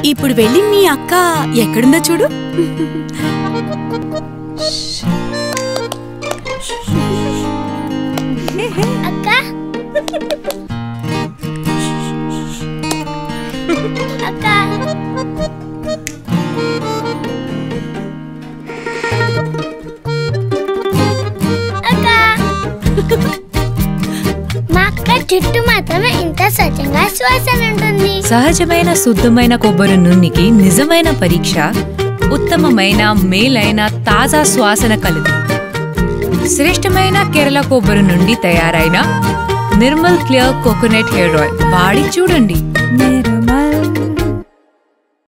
ఇప్పుడు వెళ్ళి మీ అక్క ఎక్కడుందో చూడు అక్క అక్క అక్క మా అక్క చుట్టూ మాత్రమే ఇంత స్వచ్ఛంగా శ్వాసన ఉంటుంది సహజమైన శుద్ధమైన కొబ్బరి నూనెకి నిజమైన పరీక్ష ఉత్తమమైన మేలైన తాజా శ్వాసన కలదు శ్రేష్టమైన కేరళ కొబ్బరి నుండి తయారైన Nirmal clear coconut hair oil వాడి చూడండి